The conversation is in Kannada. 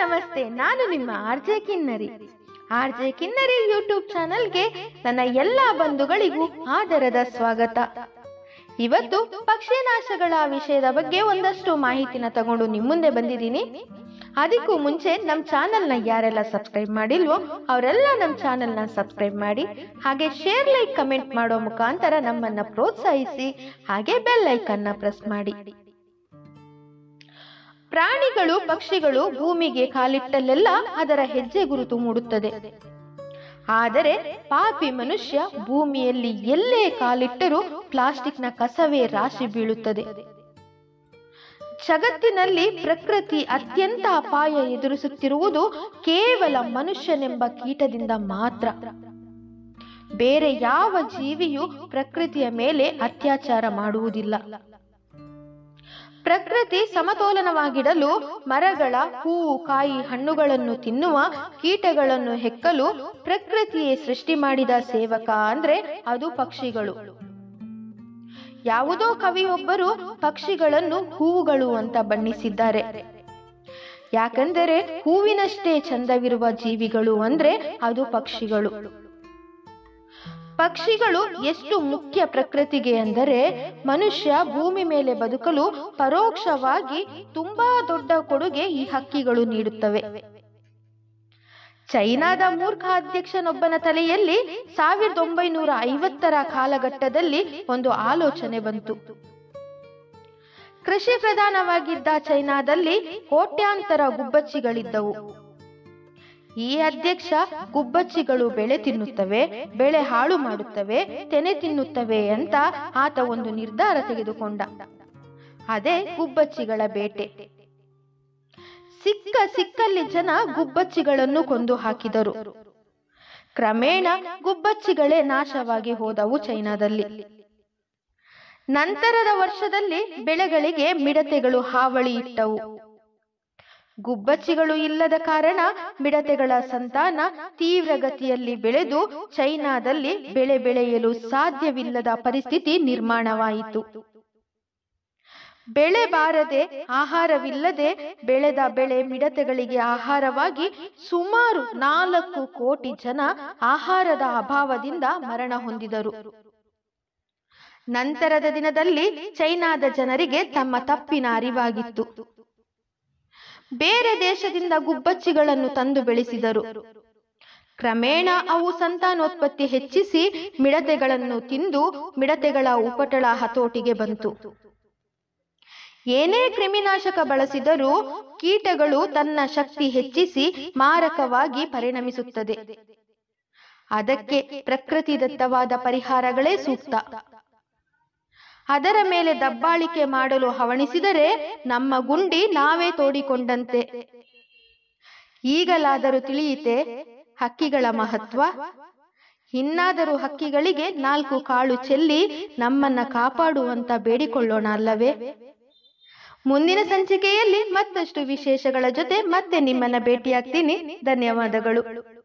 ನಮಸ್ತೆ ನಾನು ನಿಮ್ಮ R J Kinnari R J Kinnari YouTube ಚಾನಲ್ಗೆ ನನ್ನ ಎಲ್ಲ ಬಂಧುಗಳಿಗೂ ಆದರದ ಸ್ವಾಗತ ಇವತ್ತು ಪಕ್ಷಿ ನಾಶಗಳ ವಿಷಯದ ಬಗ್ಗೆ ಒಂದಷ್ಟು ಮಾಹಿತಿನ ತಗೊಂಡು ನಿಮ್ಮ ಮುಂದೆ ಬಂದಿದ್ದೀನಿ ಅದಕ್ಕೂ ಮುಂಚೆ ನಮ್ಮ ಚಾನಲ್ನ ಯಾರೆಲ್ಲ ಸಬ್ಸ್ಕ್ರೈಬ್ ಮಾಡಿಲ್ವೋ ಅವರೆಲ್ಲ ನಮ್ಮ ಚಾನಲ್ನ ಸಬ್ಸ್ಕ್ರೈಬ್ ಮಾಡಿ ಹಾಗೆ ಶೇರ್ ಲೈಕ್ ಕಮೆಂಟ್ ಮಾಡೋ ಮುಖಾಂತರ ನಮ್ಮನ್ನ ಪ್ರೋತ್ಸಾಹಿಸಿ ಹಾಗೆ ಬೆಲ್ ಐಕನ್ನ ಪ್ರೆಸ್ ಮಾಡಿ ಪ್ರಾಣಿಗಳು ಪಕ್ಷಿಗಳು ಭೂಮಿಗೆ ಕಾಲಿಟ್ಟಲ್ಲೆಲ್ಲ ಅದರ ಹೆಜ್ಜೆ ಗುರುತು ಮೂಡುತ್ತದೆ ಆದರೆ ಪಾಪಿ ಮನುಷ್ಯ ಭೂಮಿಯಲ್ಲಿ ಎಲ್ಲೇ ಕಾಲಿಟ್ಟರೂ ಪ್ಲಾಸ್ಟಿಕ್ನ ಕಸವೇ ರಾಶಿ ಬೀಳುತ್ತದೆ ಜಗತ್ತಿನಲ್ಲಿ ಪ್ರಕೃತಿ ಅತ್ಯಂತ ಅಪಾಯ ಎದುರಿಸುತ್ತಿರುವುದು ಕೇವಲ ಮನುಷ್ಯನೆಂಬ ಕೀಟದಿಂದ ಮಾತ್ರ ಬೇರೆ ಯಾವ ಜೀವಿಯು ಪ್ರಕೃತಿಯ ಮೇಲೆ ಅತ್ಯಾಚಾರ ಮಾಡುವುದಿಲ್ಲ ಪ್ರಕೃತಿ ಸಮತೋಲನವಾಗಿಡಲು ಮರಗಳ ಹೂವು ಕಾಯಿ ಹಣ್ಣುಗಳನ್ನು ತಿನ್ನುವ ಕೀಟಗಳನ್ನು ಹೆಕ್ಕಲು ಪ್ರಕೃತಿಯೇ ಸೃಷ್ಟಿ ಮಾಡಿದ ಸೇವಕ ಅಂದ್ರೆ ಅದು ಪಕ್ಷಿಗಳು ಯಾವುದೋ ಕವಿಯೊಬ್ಬರು ಪಕ್ಷಿಗಳನ್ನು ಹೂವುಗಳು ಅಂತ ಬಣ್ಣಿಸಿದ್ದಾರೆ ಯಾಕಂದರೆ ಹೂವಿನಷ್ಟೇ ಚಂದವಿರುವ ಜೀವಿಗಳು ಅಂದ್ರೆ ಅದು ಪಕ್ಷಿಗಳು ಪಕ್ಷಿಗಳು ಎಷ್ಟು ಮುಖ್ಯ ಪ್ರಕೃತಿಗೆ ಅಂದರೆ ಮನುಷ್ಯ ಭೂಮಿ ಮೇಲೆ ಬದುಕಲು ಪರೋಕ್ಷವಾಗಿ ತುಂಬಾ ದೊಡ್ಡ ಕೊಡುಗೆ ಈ ಹಕ್ಕಿಗಳು ನೀಡುತ್ತವೆ ಚೈನಾದ ಮೂರ್ಖ ಅಧ್ಯಕ್ಷನೊಬ್ಬನ ತಲೆಯಲ್ಲಿ ಸಾವಿರದ ಒಂಬೈನೂರ ಐವತ್ತರ ಕಾಲಘಟ್ಟದಲ್ಲಿ ಒಂದು ಆಲೋಚನೆ ಬಂತು ಕೃಷಿ ಪ್ರಧಾನವಾಗಿದ್ದ ಚೈನಾದಲ್ಲಿ ಕೋಟ್ಯಾಂತರ ಗುಬ್ಬಚ್ಚಿಗಳಿದ್ದವು ಈ ಅಧ್ಯಕ್ಷ ಗುಬ್ಬಚ್ಚಿಗಳು ಬೆಳೆ ತಿನ್ನುತ್ತವೆ ಬೆಳೆ ಹಾಳು ಮಾಡುತ್ತವೆ ತೆನೆ ತಿನ್ನುತ್ತವೆ ಅಂತ ಆತ ಒಂದು ನಿರ್ಧಾರ ತೆಗೆದುಕೊಂಡ ಅದೇ ಗುಬ್ಬಚ್ಚಿಗಳ ಬೇಟೆ ಸಿಕ್ಕ ಸಿಕ್ಕಲ್ಲಿ ಜನ ಗುಬ್ಬಚ್ಚಿಗಳನ್ನು ಕೊಂದು ಹಾಕಿದರು ಕ್ರಮೇಣ ಗುಬ್ಬಚ್ಚಿಗಳೇ ನಾಶವಾಗಿ ಹೋದವು ಚೈನಾದಲ್ಲಿ ನಂತರದ ವರ್ಷದಲ್ಲಿ ಬೆಳೆಗಳಿಗೆ ಮಿಡತೆಗಳು ಹಾವಳಿ ಇಟ್ಟವು ಗುಬ್ಬಚ್ಚಿಗಳು ಇಲ್ಲದ ಕಾರಣ ಮಿಡತೆಗಳ ಸಂತಾನ ತೀವ್ರಗತಿಯಲ್ಲಿ ಬೆಳೆದು ಚೈನಾದಲ್ಲಿ ಬೆಳೆ ಬೆಳೆಯಲು ಸಾಧ್ಯವಿಲ್ಲದ ಪರಿಸ್ಥಿತಿ ನಿರ್ಮಾಣವಾಯಿತು ಬೆಳೆ ಬಾರದೆ ಆಹಾರವಿಲ್ಲದೆ ಬೆಳೆದ ಬೆಳೆ ಮಿಡತೆಗಳಿಗೆ ಆಹಾರವಾಗಿ ಸುಮಾರು ನಾಲ್ಕು ಕೋಟಿ ಜನ ಆಹಾರದ ಅಭಾವದಿಂದ ಮರಣ ಹೊಂದಿದರು ನಂತರದ ದಿನದಲ್ಲಿ ಚೈನಾದ ಜನರಿಗೆ ತಮ್ಮ ತಪ್ಪಿನ ಅರಿವಾಗಿತ್ತು ಬೇರೆ ದೇಶದಿಂದ ಗುಬ್ಬಚ್ಚಿಗಳನ್ನು ತಂದು ಬೆಳೆಸಿದರು ಕ್ರಮೇಣ ಅವು ಸಂತಾನೋತ್ಪತ್ತಿ ಹೆಚ್ಚಿಸಿ ಮಿಡತೆಗಳನ್ನು ತಿಂದು ಮಿಡತೆಗಳ ಉಪಟಳ ಹತೋಟಿಗೆ ಬಂತು ಏನೇ ಕ್ರಿಮಿನಾಶಕ ಬಳಸಿದರೂ ಕೀಟಗಳು ತನ್ನ ಶಕ್ತಿ ಹೆಚ್ಚಿಸಿ ಮಾರಕವಾಗಿ ಪರಿಣಮಿಸುತ್ತದೆ ಅದಕ್ಕೆ ಪ್ರಕೃತಿದತ್ತವಾದ ಪರಿಹಾರಗಳೇ ಸೂಕ್ತ ಅದರ ಮೇಲೆ ದಬ್ಬಾಳಿಕೆ ಮಾಡಲು ಹವಣಿಸಿದರೆ ನಮ್ಮ ಗುಂಡಿ ನಾವೇ ತೋಡಿಕೊಂಡಂತೆ ಈಗಲಾದರೂ ತಿಳಿಯಿತೆ ಹಕ್ಕಿಗಳ ಮಹತ್ವ ಇನ್ನಾದರೂ ಹಕ್ಕಿಗಳಿಗೆ ನಾಲ್ಕು ಕಾಳು ಚೆಲ್ಲಿ ನಮ್ಮನ್ನ ಕಾಪಾಡುವಂತ ಬೇಡಿಕೊಳ್ಳೋಣ ಅಲ್ಲವೇ ಮುಂದಿನ ಸಂಚಿಕೆಯಲ್ಲಿ ಮತ್ತಷ್ಟು ವಿಶೇಷಗಳ ಜೊತೆ ಮತ್ತೆ ನಿಮ್ಮನ್ನ ಭೇಟಿಯಾಗ್ತೀನಿ ಧನ್ಯವಾದಗಳು